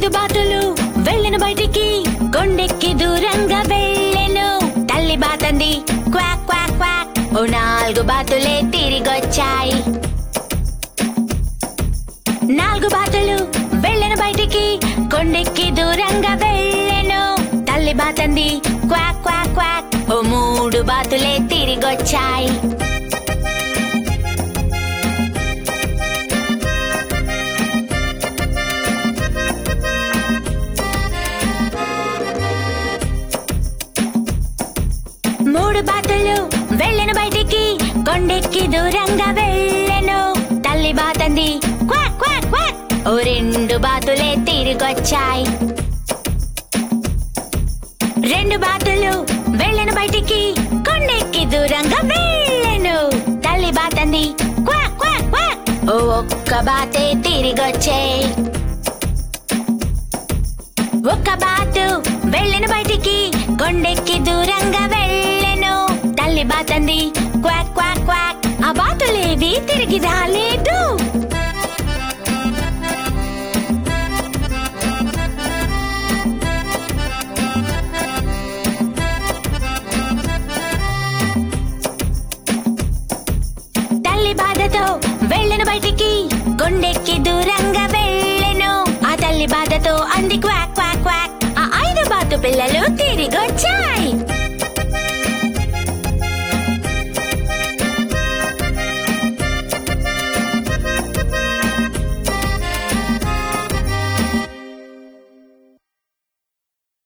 ఐదు బాతులు వెళ్ళను బయటికి కొండెక్కి దూరంగా వెళ్ళెను తల్లి బాతంది క్వాక్ క్వాక్ క్వాక్ ఓ నాలుగు బాతులే తిరిగొచ్చాయి నాలుగు బాతులు వెళ్ళను బయటికి కొండెక్కి దూరంగా వెళ్ళెను తల్లి బాతంది క్వాక్ క్వాక్ క్వాక్ ఓ మూడు బాతులే తిరిగొచ్చాయి మూడు బాతులు వెళ్ళను బయటికి కొండెక్కి దూరంగా వెళ్ళెను తల్లి బాతంది క్వాక్ క్వాక్ క్వాక్ ఓ రెండు బాతులే తిరిగొచ్చాయి రెండు బాతులు వెళ్ళను బయటికి కొండెక్కి దూరంగా వెళ్ళెను తల్లి బాతంది క్వాక్ క్వాక్ క్వాక్ ఓ ఒక్క బాతే తిరిగొచ్చాయి ఒక్క బాతు వెళ్ళను బయటికి కొండెక్కి దూరంగా వెళ్ళెను తల్లి బాతంది క్వాక్ క్వాక్ క్వాక్ ఆ బాతులేవి తిరిగి రాలేదు తల్లి బాధతో వెళ్ళను బయటికి కొండెక్కి దూరంగా వెళ్ళెను ఆ తల్లి బాధతో అంది క్వాక్ క్వాక్ క్వాక్ ఆ ఐదు బాతు పిల్లలు తిరిగొచ్చాయి